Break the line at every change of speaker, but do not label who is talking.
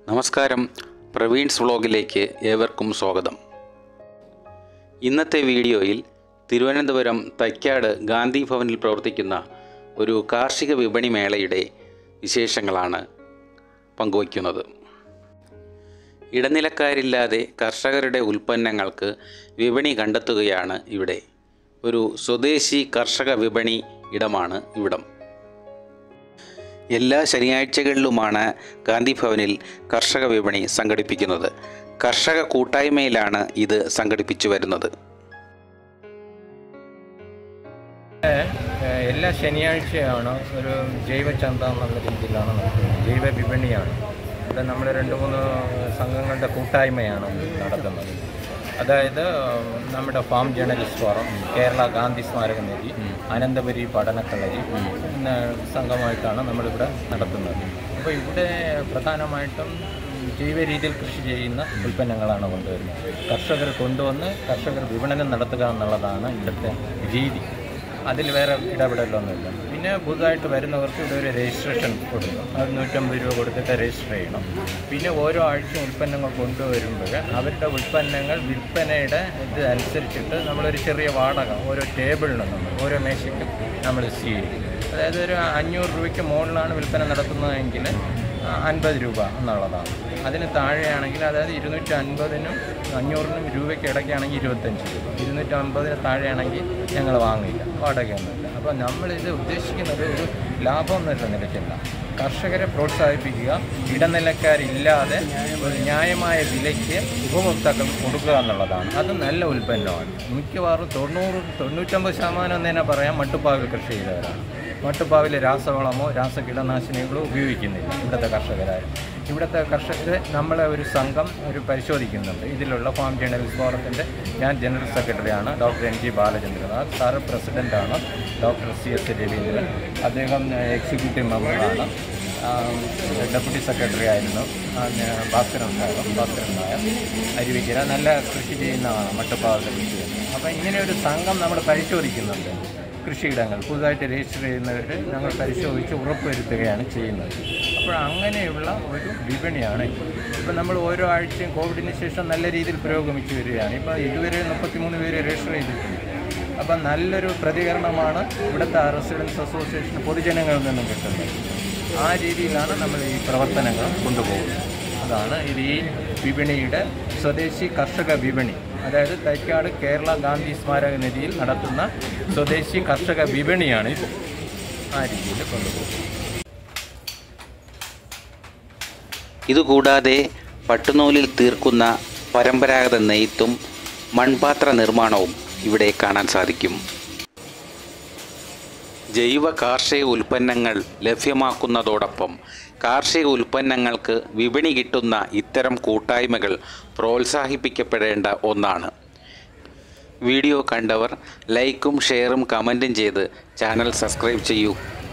നമസ്കാരം പ്രവീൺസ് വ്ളോഗിലേക്ക് ഏവർക്കും സ്വാഗതം ഇന്നത്തെ വീഡിയോയിൽ തിരുവനന്തപുരം തൈക്കാട് ഗാന്ധി ഭവനിൽ പ്രവർത്തിക്കുന്ന ഒരു കാർഷിക വിപണി മേളയുടെ വിശേഷങ്ങളാണ് പങ്കുവയ്ക്കുന്നത് ഇടനിലക്കാരില്ലാതെ കർഷകരുടെ ഉൽപ്പന്നങ്ങൾക്ക് വിപണി കണ്ടെത്തുകയാണ് ഇവിടെ ഒരു സ്വദേശി കർഷക വിപണി ഇടമാണ് ഇവിടം എല്ലാ ശനിയാഴ്ചകളിലുമാണ് ഗാന്ധി ഭവനിൽ കർഷക വിപണി സംഘടിപ്പിക്കുന്നത് കർഷക കൂട്ടായ്മയിലാണ് ഇത് സംഘടിപ്പിച്ചു വരുന്നത്
ഏഹ് എല്ലാ ശനിയാഴ്ചയാണ് ഒരു ജൈവചന്ത എന്നുള്ള രീതിയിലാണ് നടത്തുന്നത് ജൈവ വിപണിയാണ് ഇവിടെ നമ്മൾ രണ്ട് മൂന്ന് സംഘങ്ങളുടെ കൂട്ടായ്മയാണ് നടത്തുന്നത് അതായത് നമ്മുടെ farm journalist forum Kerala Gandhi Smaraka Nidhi Ananthapuri പഠനക്കളരി എന്ന സംഘമായിട്ടാണ് നമ്മളിവിടെ നടത്തുന്നത് അപ്പോൾ ഇവിടെ പ്രധാനമായിട്ടും ജൈവ രീതിയിൽ കൃഷി ചെയ്യുന്ന ഉൽപ്പന്നങ്ങളാണ് കൊണ്ടുവരുന്നത് കർഷകർ കൊണ്ടുവന്ന് കർഷകർ വിപണനം നടത്തുക എന്നുള്ളതാണ് ഇവിടുത്തെ രീതി അതിൽ വേറെ ഇടപെടലൊന്നുമില്ല പിന്നെ പുതുതായിട്ട് വരുന്നവർക്ക് ഇവിടെ ഒരു രജിസ്ട്രേഷൻ കൊടുക്കും അത് നൂറ്റമ്പത് രൂപ കൊടുത്തിട്ട് രജിസ്റ്റർ ചെയ്യണം പിന്നെ ഓരോ ആഴ്ചയും ഉൽപ്പന്നങ്ങൾ കൊണ്ടുവരുമ്പോൾ അവരുടെ ഉൽപ്പന്നങ്ങൾ വിൽപ്പനയുടെ ഇത് അനുസരിച്ചിട്ട് നമ്മളൊരു ചെറിയ വാടക ഓരോ ടേബിളിനും നമ്മൾ ഓരോ മേശയ്ക്കും നമ്മൾ സ്വീകരിക്കും അതായത് ഒരു അഞ്ഞൂറ് രൂപയ്ക്ക് മുകളിലാണ് വിൽപ്പന നടത്തുന്നതെങ്കിൽ അൻപത് രൂപ എന്നുള്ളതാണ് അതിന് താഴെയാണെങ്കിൽ അതായത് ഇരുന്നൂറ്റി അൻപതിനും അഞ്ഞൂറിനും രൂപയ്ക്ക് ഇടയ്ക്കാണെങ്കിൽ ഇരുപത്തഞ്ച് രൂപ ഇരുന്നൂറ്റി അൻപതിന് താഴെയാണെങ്കിൽ ഞങ്ങൾ വാങ്ങില്ല വാടകയൊന്നുമില്ല അപ്പോൾ നമ്മളിത് ഉദ്ദേശിക്കുന്നത് ഒരു ലാഭം എന്നുള്ള നിലയ്ക്കല്ല കർഷകരെ പ്രോത്സാഹിപ്പിക്കുക ഇടനിലക്കാരില്ലാതെ ഒരു ന്യായമായ വിലയ്ക്ക് ഉപഭോക്താക്കൾക്ക് കൊടുക്കുക എന്നുള്ളതാണ് അത് നല്ല ഉൽപ്പന്നമാണ് മിക്കവാറും തൊണ്ണൂറ് തൊണ്ണൂറ്റൊമ്പത് ശതമാനം എന്ന് തന്നെ പറയാം മട്ടുപ്പാവിൽ കൃഷി ചെയ്തവരാണ് മട്ടുപ്പാവിൽ രാസവളമോ രാസകീടനാശിനികളോ ഉപയോഗിക്കുന്നില്ല ഇവിടുത്തെ കർഷകരാരും ഇവിടുത്തെ കർഷകരെ നമ്മളെ ഒരു സംഘം ഒരു പരിശോധിക്കുന്നുണ്ട് ഇതിലുള്ള ഫാം ജേർണലിസ്റ്റ് ഫോറത്തിൻ്റെ ഞാൻ ജനറൽ സെക്രട്ടറിയാണ് doctor N G Balachandranath sir പ്രസിഡൻ്റാണ് ഡോക്ടർ സി എസ് രവീന്ദ്രൻ അദ്ദേഹം എക്സിക്യൂട്ടീവ് മെമ്പറാണ് ഡെപ്യൂട്ടി സെക്രട്ടറി ആയിരുന്നു ആ, ഞാൻ ഭാസ്കരൻ സാറും ഭാസ്കരൻ നായർ അരുവിക്കര നല്ല കൃഷി ചെയ്യുന്നതാണ് മട്ടുപ്പാവിലെ കൃഷി ചെയ്യുന്നത് അപ്പോൾ ഇങ്ങനെ ഒരു സംഘം നമ്മൾ പരിശോധിക്കുന്നുണ്ട് കൃഷിയിടങ്ങൾ പുതുതായിട്ട് രജിസ്റ്റർ ചെയ്യുന്നവർ ഞങ്ങൾ പരിശോധിച്ച് ഉറപ്പുവരുത്തുകയാണ് ചെയ്യുന്നത് അപ്പോൾ അങ്ങനെയുള്ള ഒരു വിപണിയാണ് ഇപ്പോൾ നമ്മൾ ഓരോ ആഴ്ചയും കോവിഡിന് ശേഷം നല്ല രീതിയിൽ പുരോഗമിച്ചു വരികയാണ് ഇപ്പോൾ ഇതുവരെ മുപ്പത്തിമൂന്ന് പേര് രജിസ്റ്റർ ചെയ്തിട്ടുണ്ട് അപ്പം നല്ലൊരു പ്രതികരണമാണ് ഇവിടുത്തെ റെസിഡൻസ് അസോസിയേഷൻ പൊതുജനങ്ങളിൽ നിന്നും കിട്ടുന്നത് ആ രീതിയിലാണ് നമ്മൾ ഈ പ്രവർത്തനങ്ങൾ കൊണ്ടുപോകുന്നത് അതാണ് ഇത് ഈ വിപണിയുടെ സ്വദേശി കർഷക വിപണി അതായത് തൈക്കാട് കേരള ഗാന്ധി സ്മാരക നിധിയിൽ നടത്തുന്ന സ്വദേശി കർഷക വിപണിയാണ് ഇത് ആ രീതിയിൽ കൊണ്ടുപോകുന്നത്
ഇതുകൂടാതെ പട്ടുനൂലിൽ തീർക്കുന്ന പരമ്പരാഗത നെയ്ത്തും മൺപാത്ര നിർമ്മാണവും ഇവിടെ കാണാൻ സാധിക്കും ജൈവ കാർഷിക ഉൽപ്പന്നങ്ങൾ ലഭ്യമാക്കുന്നതോടൊപ്പം കാർഷിക ഉൽപ്പന്നങ്ങൾക്ക് വിപണി കിട്ടുന്ന ഇത്തരം കൂട്ടായ്മകൾ പ്രോത്സാഹിപ്പിക്കപ്പെടേണ്ട ഒന്നാണ് വീഡിയോ കണ്ടവർ ലൈക്കും ഷെയറും കമൻറ്റും ചെയ്ത് ചാനൽ സബ്സ്ക്രൈബ് ചെയ്യൂ